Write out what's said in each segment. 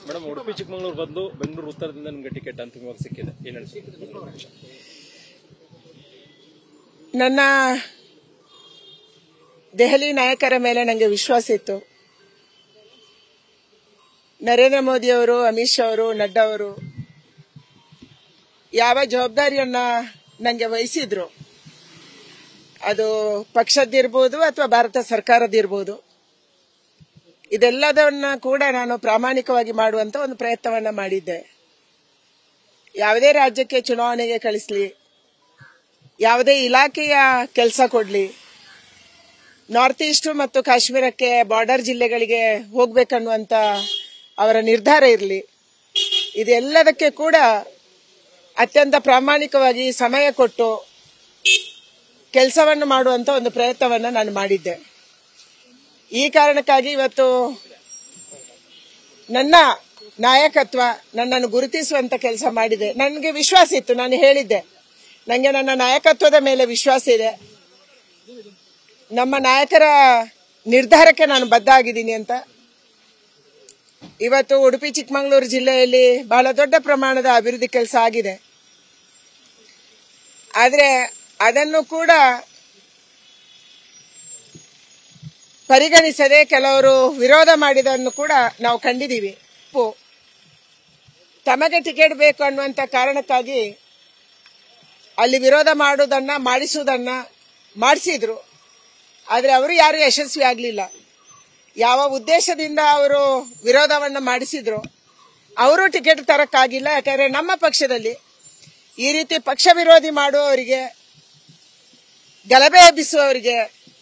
madam Udupi Chikkamagaluru ಬಂದು ಬೆಂಗಳೂರು ಉತ್ತರದಿಂದ ನಿಮ್ಗೆ ಟಿಕೆಟ್ ಅಂತಿಮವಾಗಿ ಸಿಕ್ಕಿದೆ ಏನ್ ಹೇಳ್ತೀರಿ ನನ್ನ ದೆಹಲಿ ನಾಯಕರ ಮೇಲೆ ನನಗೆ ವಿಶ್ವಾಸ ಇತ್ತು ನರೇಂದ್ರ ಮೋದಿ ಅವರು ಅಮಿತ್ ಶಾ ಅವರು ನಡ್ಡಾ ಅವರು ಯಾವ ಜವಾಬ್ದಾರಿಯನ್ನ ನನಗೆ ವಹಿಸಿದ್ರು ಅದು ಪಕ್ಷದ್ದಿರ್ಬೋದು ಅಥವಾ ಭಾರತ ಸರ್ಕಾರದಿರ್ಬೋದು ಇದೆಲ್ಲದನ್ನ ಕೂಡ ನಾನು ಪ್ರಾಮಾಣಿಕವಾಗಿ ಮಾಡುವಂತ ಒಂದು ಪ್ರಯತ್ನವನ್ನ ಮಾಡಿದ್ದೆ ಯಾವುದೇ ರಾಜ್ಯಕ್ಕೆ ಚುನಾವಣೆಗೆ ಕಳಿಸ್ಲಿ ಯಾವುದೇ ಇಲಾಖೆಯ ಕೆಲಸ ಕೊಡ್ಲಿ ನಾರ್ತ್ ಈಸ್ಟ್ ಮತ್ತು ಕಾಶ್ಮೀರಕ್ಕೆ ಬಾರ್ಡರ್ ಜಿಲ್ಲೆಗಳಿಗೆ ಹೋಗ್ಬೇಕನ್ನುವಂತ ಅವರ ನಿರ್ಧಾರ ಇರಲಿ ಇದೆಲ್ಲದಕ್ಕೆ ಕೂಡ ಅತ್ಯಂತ ಪ್ರಾಮಾಣಿಕವಾಗಿ ಸಮಯ ಕೊಟ್ಟು ಕೆಲಸವನ್ನು ಮಾಡುವಂತ ಒಂದು ಪ್ರಯತ್ನವನ್ನ ನಾನು ಮಾಡಿದ್ದೆ ಈ ಕಾರಣಕ್ಕಾಗಿ ಇವತ್ತು ನನ್ನ ನಾಯಕತ್ವ ನನ್ನನ್ನು ಗುರುತಿಸುವಂತ ಕೆಲಸ ಮಾಡಿದೆ ನನಗೆ ವಿಶ್ವಾಸ ಇತ್ತು ನಾನು ಹೇಳಿದ್ದೆ ನನಗೆ ನನ್ನ ನಾಯಕತ್ವದ ಮೇಲೆ ವಿಶ್ವಾಸ ಇದೆ ನಮ್ಮ ನಾಯಕರ ನಿರ್ಧಾರಕ್ಕೆ ನಾನು ಬದ್ಧ ಆಗಿದ್ದೀನಿ ಅಂತ ಇವತ್ತು ಉಡುಪಿ ಚಿಕ್ಕಮಗಳೂರು ಜಿಲ್ಲೆಯಲ್ಲಿ ಬಹಳ ದೊಡ್ಡ ಪ್ರಮಾಣದ ಅಭಿವೃದ್ಧಿ ಕೆಲಸ ಆಗಿದೆ ಆದರೆ ಅದನ್ನು ಕೂಡ ಪರಿಗಣಿಸದೆ ಕೆಲವರು ವಿರೋಧ ಮಾಡಿದನ್ನು ಕೂಡ ನಾವು ಕಂಡಿದ್ದೀವಿ ತಮಗೆ ಟಿಕೆಟ್ ಬೇಕು ಅನ್ನುವಂತ ಕಾರಣಕ್ಕಾಗಿ ಅಲ್ಲಿ ವಿರೋಧ ಮಾಡುವುದನ್ನ ಮಾಡಿಸುವುದನ್ನ ಮಾಡಿಸಿದ್ರು ಆದರೆ ಅವರು ಯಾರು ಯಶಸ್ವಿ ಆಗಲಿಲ್ಲ ಯಾವ ಉದ್ದೇಶದಿಂದ ಅವರು ವಿರೋಧವನ್ನ ಮಾಡಿಸಿದ್ರು ಅವರು ಟಿಕೆಟ್ ತರಕ್ಕಾಗಿಲ್ಲ ಯಾಕಂದ್ರೆ ನಮ್ಮ ಪಕ್ಷದಲ್ಲಿ ಈ ರೀತಿ ಪಕ್ಷ ವಿರೋಧಿ ಮಾಡುವವರಿಗೆ ಗಲಭೆ ಎಬ್ಬಿಸುವವರಿಗೆ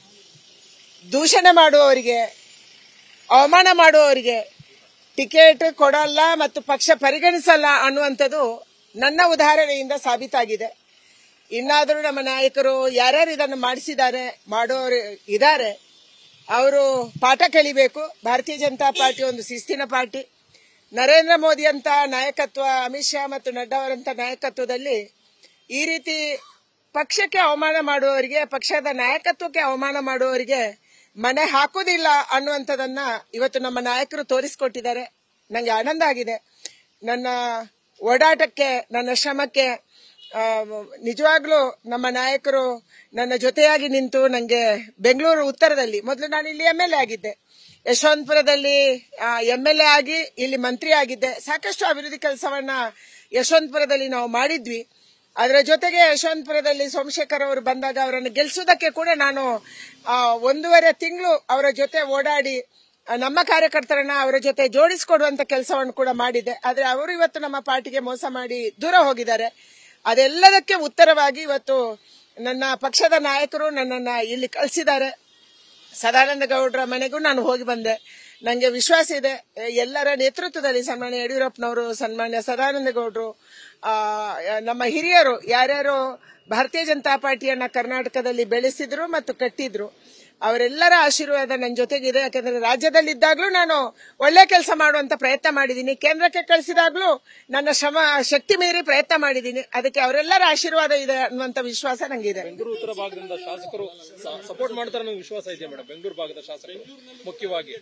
ದೂಷಣೆ ಮಾಡುವವರಿಗೆ ಅವಮಾನ ಮಾಡುವವರಿಗೆ ಟಿಕೆಟ್ ಕೊಡಲ್ಲ ಮತ್ತು ಪಕ್ಷ ಪರಿಗಣಿಸಲ್ಲ ಅನ್ನುವಂಥದ್ದು ನನ್ನ ಉದಾಹರಣೆಯಿಂದ ಸಾಬೀತಾಗಿದೆ ಇನ್ನಾದರೂ ನಮ್ಮ ನಾಯಕರು ಯಾರ್ಯಾರು ಇದನ್ನು ಮಾಡಿಸಿದ್ದಾರೆ ಮಾಡೋರು ಇದ್ದಾರೆ ಅವರು ಪಾಠ ಕಲಿಬೇಕು ಭಾರತೀಯ ಜನತಾ ಪಾರ್ಟಿ ಒಂದು ಶಿಸ್ತಿನ ಪಾರ್ಟಿ ನರೇಂದ್ರ ಮೋದಿ ಅಂತ ನಾಯಕತ್ವ ಅಮಿತ್ ಶಾ ಮತ್ತು ನಡ್ಡಾ ಅವರಂತ ನಾಯಕತ್ವದಲ್ಲಿ ಈ ರೀತಿ ಪಕ್ಷಕ್ಕೆ ಅವಮಾನ ಮಾಡುವವರಿಗೆ ಪಕ್ಷದ ನಾಯಕತ್ವಕ್ಕೆ ಅವಮಾನ ಮಾಡುವವರಿಗೆ ಮನೆ ಹಾಕುವುದಿಲ್ಲ ಅನ್ನುವಂಥದ್ದನ್ನ ಇವತ್ತು ನಮ್ಮ ನಾಯಕರು ತೋರಿಸಿಕೊಟ್ಟಿದ್ದಾರೆ ನನಗೆ ಆನಂದ ಆಗಿದೆ ನನ್ನ ಓಡಾಟಕ್ಕೆ ನನ್ನ ಶ್ರಮಕ್ಕೆ ಆ, ನಿಜವಾಗ್ಲೂ ನಮ್ಮ ನಾಯಕರು ನನ್ನ ಜೊತೆಯಾಗಿ ನಿಂತು ನನಗೆ ಬೆಂಗಳೂರು ಉತ್ತರದಲ್ಲಿ ಮೊದಲು ನಾನು ಇಲ್ಲಿ ಎಂ ಎಲ್ ಎ ಆಗಿದ್ದೆ ಯಶವಂತಪುರದಲ್ಲಿ ಎಂ ಎಲ್ ಎ ಆಗಿ ಇಲ್ಲಿ ಮಂತ್ರಿ ಆಗಿದ್ದೆ ಸಾಕಷ್ಟು ಅಭಿವೃದ್ಧಿ ಕೆಲಸವನ್ನ ಯಶವಂತಪುರದಲ್ಲಿ ನಾವು ಮಾಡಿದ್ವಿ ಅದರ ಜೊತೆಗೆ ಯಶವಂತಪುರದಲ್ಲಿ ಸೋಮಶೇಖರ್ ಅವರು ಬಂದಾಗ ಅವರನ್ನು ಗೆಲ್ಲಿಸೋದಕ್ಕೆ ಕೂಡ ನಾನು ಆ, ಒಂದೂವರೆ ತಿಂಗಳು ಅವರ ಜೊತೆ ಓಡಾಡಿ ಆ, ನಮ್ಮ ಕಾರ್ಯಕರ್ತರನ್ನ ಅವರ ಜೊತೆ ಜೋಡಿಸಿಕೊಡುವಂತ ಕೆಲಸವನ್ನು ಕೂಡ ಮಾಡಿದೆ ಆದ್ರೆ ಅವರು ಇವತ್ತು ನಮ್ಮ ಪಾರ್ಟಿಗೆ ಮೋಸ ಮಾಡಿ ದೂರ ಹೋಗಿದ್ದಾರೆ ಅದೆಲ್ಲದಕ್ಕೆ ಉತ್ತರವಾಗಿ ಇವತ್ತು ನನ್ನ ಪಕ್ಷದ ನಾಯಕರು ನನ್ನನ್ನ ಇಲ್ಲಿ ಕಳಿಸಿದ್ದಾರೆ ಸದಾನಂದ ಗೌಡರ ಮನೆಗೂ ನಾನು ಹೋಗಿ ಬಂದೆ ನನಗೆ ವಿಶ್ವಾಸ ಇದೆ ಎ, ಎಲ್ಲರ ನೇತೃತ್ವದಲ್ಲಿ ಸನ್ಮಾನ್ಯ ಯಡಿಯೂರಪ್ಪನವರು ಸನ್ಮಾನ್ಯ ಸದಾನಂದ ಗೌಡರು ಆ, ನಮ್ಮ ಹಿರಿಯರು ಯಾರ್ಯಾರು ಭಾರತೀಯ ಜನತಾ ಪಾರ್ಟಿಯನ್ನ ಕರ್ನಾಟಕದಲ್ಲಿ ಬೆಳೆಸಿದ್ರು ಮತ್ತು ಕಟ್ಟಿದ್ರು ಅವರೆಲ್ಲರ ಆಶೀರ್ವಾದ ನನ್ನ ಜೊತೆಗಿದೆ ಯಾಕಂದ್ರೆ ರಾಜ್ಯದಲ್ಲಿದ್ದಾಗ್ಲೂ ನಾನು ಒಳ್ಳೆ ಕೆಲಸ ಮಾಡುವಂತ ಪ್ರಯತ್ನ ಮಾಡಿದ್ದೀನಿ ಕೇಂದ್ರಕ್ಕೆ ಕಳಿಸಿದಾಗ್ಲೂ ನನ್ನ ಶ್ರಮ ಶಕ್ತಿ ಮೀರಿ ಪ್ರಯತ್ನ ಮಾಡಿದ್ದೀನಿ ಅದಕ್ಕೆ ಅವರೆಲ್ಲರ ಆಶೀರ್ವಾದ ಇದೆ ಅನ್ನುವಂತ ವಿಶ್ವಾಸ ನಂಗಿದೆ ಬೆಂಗಳೂರು ಉತ್ತರ ಭಾಗದಿಂದ ಶಾಸಕರು ಸಪೋರ್ಟ್ ಮಾಡ್ತಾರೆ ಅನ್ನೋ ವಿಶ್ವಾಸ ಇದೆ ಮೇಡಮ್ ಬೆಂಗಳೂರು ಭಾಗದ ಶಾಸಕರು ಮುಖ್ಯವಾಗಿ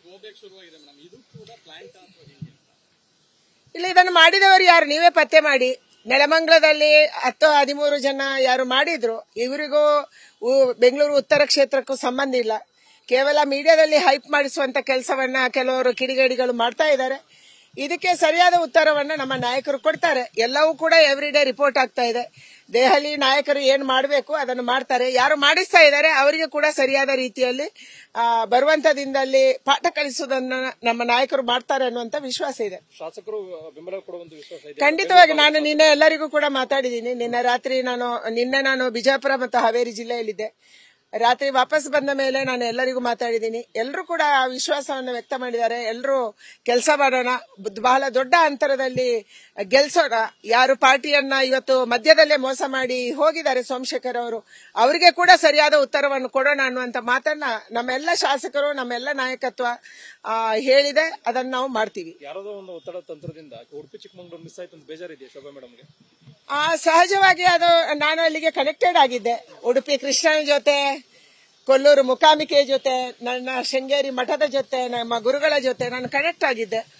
ಇಲ್ಲ ಇದನ್ನು ಮಾಡಿದವರು ಯಾರು ನೀವೇ ಪತ್ತೆ ಮಾಡಿ ನೆಲಮಂಗಲದಲ್ಲಿ ಹತ್ತು ಹದಿಮೂರು ಜನ ಯಾರು ಮಾಡಿದ್ರು ಇವರಿಗೂ ಉ- ಬೆಂಗಳೂರು ಉತ್ತರ ಕ್ಷೇತ್ರಕ್ಕೂ ಸಂಬಂಧ ಇಲ್ಲ ಕೇವಲ ಮೀಡಿಯಾದಲ್ಲಿ ಹೈಪ್ ಮಾಡಿಸುವಂತ ಕೆಲಸವನ್ನ ಕೆಲವರು ಕಿಡಿಗೇಡಿಗಳು ಮಾಡ್ತಾ ಇದ್ದಾರೆ ಇದಕ್ಕೆ ಸರಿಯಾದ ಉತ್ತರವನ್ನ ನಮ್ಮ ನಾಯಕರು ಕೊಡ್ತಾರೆ ಎಲ್ಲವೂ ಕೂಡ ಎವ್ರಿ ಡೇ ರಿಪೋರ್ಟ್ ಆಗ್ತಾ ಇದೆ ದೆಹಲಿ ನಾಯಕರು ಏನ್ ಮಾಡಬೇಕು ಅದನ್ನು ಮಾಡ್ತಾರೆ ಯಾರು ಮಾಡಿಸ್ತಾ ಇದ್ದಾರೆ ಅವರಿಗೆ ಕೂಡ ಸರಿಯಾದ ರೀತಿಯಲ್ಲಿ ಆ, ಬರುವಂತ ದಿನದಲ್ಲಿ ಪಾಠ ಕಲಿಸುವುದನ್ನ ನಮ್ಮ ನಾಯಕರು ಮಾಡ್ತಾರೆ ಅನ್ನುವಂತ ವಿಶ್ವಾಸ ಇದೆ ಶಾಸಕರು ಬೆಂಬಲ ಕೊಡುವಂತ ವಿಶ್ವಾಸ ಇದೆ ಖಂಡಿತವಾಗಿ ನಾನು ನಿನ್ನೆ ಎಲ್ಲರಿಗೂ ಕೂಡ ಮಾತಾಡಿದ್ದೀನಿ ನಿನ್ನೆ ರಾತ್ರಿ ನಾನು ನಿನ್ನೆ ನಾನು ಬಿಜಾಪುರ ಮತ್ತು ಹಾವೇರಿ ಜಿಲ್ಲೆಯಲ್ಲಿದ್ದೆ ರಾತ್ರಿ ವಾಪಸ್ ಬಂದ ಮೇಲೆ ನಾನು ಎಲ್ಲರಿಗೂ ಮಾತಾಡಿದ್ದೀನಿ ಎಲ್ಲರೂ ಕೂಡ ಆ ವಿಶ್ವಾಸವನ್ನು ವ್ಯಕ್ತ ಮಾಡಿದ್ದಾರೆ ಎಲ್ಲರೂ ಕೆಲಸ ಮಾಡೋಣ ಬ್- ಬಹಳ ದೊಡ್ಡ ಅಂತರದಲ್ಲಿ ಗೆಲ್ಸೋಣ ಯಾರು ಪಾರ್ಟಿಯನ್ನ ಇವತ್ತು ಮಧ್ಯದಲ್ಲೇ ಮೋಸ ಮಾಡಿ ಹೋಗಿದ್ದಾರೆ ಸೋಮಶೇಖರ್ ಅವರು ಅವರಿಗೆ ಕೂಡ ಸರಿಯಾದ ಉತ್ತರವನ್ನು ಕೊಡೋಣ ಅನ್ನುವಂತ ಮಾತನ್ನ ನಮ್ಮೆಲ್ಲ ಶಾಸಕರು ನಮ್ಮೆಲ್ಲ ನಾಯಕತ್ವ ಆ, ಹೇಳಿದೆ ಅದನ್ನ ನಾವು ಮಾಡ್ತೀವಿ ಯಾರದೋ ಒಂದು ಒತ್ತಡ ತಂತ್ರದಿಂದ ಉಡುಪಿ ಚಿಕ್ಕಮಗಳೂರು ಮಿಸ್ ಆಯ್ತು ಅಂತ ಬೇಜಾರಿದೆಯಾ ಶೋಭಾ ಮೇಡಮ್ಗೆ ಆ ಸಹಜವಾಗಿ ಅದು ನಾನು ಅಲ್ಲಿಗೆ ಕನೆಕ್ಟೆಡ್ ಆಗಿದ್ದೆ ಉಡುಪಿ ಕೃಷ್ಣನ ಜೊತೆ ಕೊಲ್ಲೂರು ಮುಕಾಂಬಿಕೆ ಜೊತೆ ನನ್ನ ಶೃಂಗೇರಿ ಮಠದ ಜೊತೆ ನಮ್ಮ ಗುರುಗಳ ಜೊತೆ ನಾನು ಕನೆಕ್ಟ್ ಆಗಿದ್ದೆ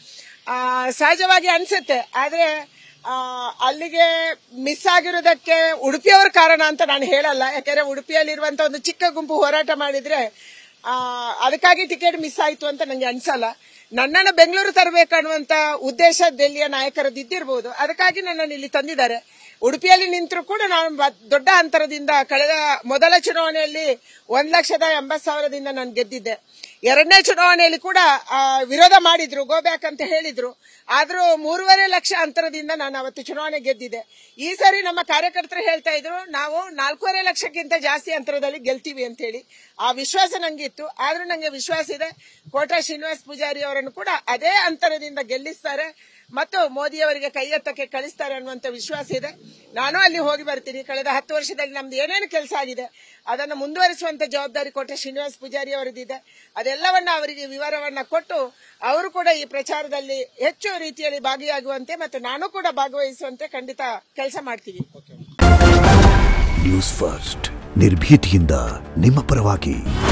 ಆ, ಸಹಜವಾಗಿ ಅನ್ಸುತ್ತೆ ಆದ್ರೆ ಆ, ಅಲ್ಲಿಗೆ ಮಿಸ್ ಆಗಿರೋದಕ್ಕೆ ಉಡುಪಿಯವ್ರ ಕಾರಣ ಅಂತ ನಾನು ಹೇಳಲ್ಲ ಯಾಕಂದ್ರೆ ಉಡುಪಿಯಲ್ಲಿರುವಂತ ಒಂದು ಚಿಕ್ಕ ಗುಂಪು ಹೋರಾಟ ಮಾಡಿದ್ರೆ ಆ, ಅದಕ್ಕಾಗಿ ಟಿಕೆಟ್ ಮಿಸ್ ಆಯ್ತು ಅಂತ ನಂಗೆ ಅನ್ಸಲ್ಲ ನನ್ನನ್ನು ಬೆಂಗಳೂರು ತರಬೇಕನ್ನುವಂತ ಉದ್ದೇಶ ದೆಹಲಿಯ ನಾಯಕರದ್ದು ಇದ್ದಿರಬಹುದು ಅದಕ್ಕಾಗಿ ನನ್ನನ್ನು ಇಲ್ಲಿ ತಂದಿದ್ದಾರೆ ಉಡುಪಿಯಲ್ಲಿ ನಿಂತರೂ ಕೂಡ ನಾನು ಬ- ದೊಡ್ಡ ಅಂತರದಿಂದ ಕಳೆದ ಮೊದಲ ಚುನಾವಣೆಯಲ್ಲಿ ಒಂದ್ ಲಕ್ಷದ ಎಂಬತ್ ಸಾವಿರದಿಂದ ನಾನು ಗೆದ್ದಿದ್ದೆ ಎರಡನೇ ಚುನಾವಣೆಯಲ್ಲಿ ಕೂಡ ಆ, ವಿರೋಧ ಮಾಡಿದ್ರು ಗೋ ಬ್ಯಾಕ್ ಅಂತ ಹೇಳಿದ್ರು ಆದ್ರೂ ಮೂರುವರೆ ಲಕ್ಷ ಅಂತರದಿಂದ ನಾನು ಅವತ್ತು ಚುನಾವಣೆ ಗೆದ್ದಿದ್ದೆ ಈ ಸಾರಿ ನಮ್ಮ ಕಾರ್ಯಕರ್ತರು ಹೇಳ್ತಾ ಇದ್ರು ನಾವು ನಾಲ್ಕೂವರೆ ಲಕ್ಷಕ್ಕಿಂತ ಜಾಸ್ತಿ ಅಂತರದಲ್ಲಿ ಗೆಲ್ತೀವಿ ಅಂತ ಹೇಳಿ ಆ ವಿಶ್ವಾಸ ನಂಗಿತ್ತು ಆದ್ರೂ ನಂಗೆ ವಿಶ್ವಾಸ ಇದೆ ಕೋಟಾ ಶ್ರೀನಿವಾಸ್ ಪೂಜಾರಿ ಅವರನ್ನು ಕೂಡ ಅದೇ ಅಂತರದಿಂದ ಗೆಲ್ಲಿಸ್ತಾರೆ ಮತ್ತು ಮೋದಿ ಅವರಿಗೆ ಕೈ ಎತ್ತಕ್ಕೆ ಕಳಿಸ್ತಾರೆ ಅನ್ನುವಂತ ವಿಶ್ವಾಸ ಇದೆ ನಾನು ಅಲ್ಲಿ ಹೋಗಿ ಬರ್ತೀನಿ ಕಳೆದ ಹತ್ತು ವರ್ಷದಲ್ಲಿ ನಮ್ದು ಏನೇನು ಕೆಲಸ ಆಗಿದೆ ಅದನ್ನು ಮುಂದುವರಿಸುವಂತ ಜವಾಬ್ದಾರಿ ಕೋಟೆ ಶ್ರೀನಿವಾಸ್ ಪೂಜಾರಿ ಅವರದಿದೆ ಅದೆಲ್ಲವನ್ನ ಅವರಿಗೆ ವಿವರವನ್ನ ಕೊಟ್ಟು ಅವರು ಕೂಡ ಈ ಪ್ರಚಾರದಲ್ಲಿ ಹೆಚ್ಚು ರೀತಿಯಲ್ಲಿ ಭಾಗಿಯಾಗುವಂತೆ ಮತ್ತು ನಾನು ಕೂಡ ಭಾಗವಹಿಸುವಂತೆ ಖಂಡಿತ ಕೆಲಸ ಮಾಡ್ತೀವಿ ನ್ಯೂಸ್ ಫಸ್ಟ್ ನಿರ್ಭೀತಿಯಿಂದ ನಿಮ್ಮ ಪರವಾಗಿ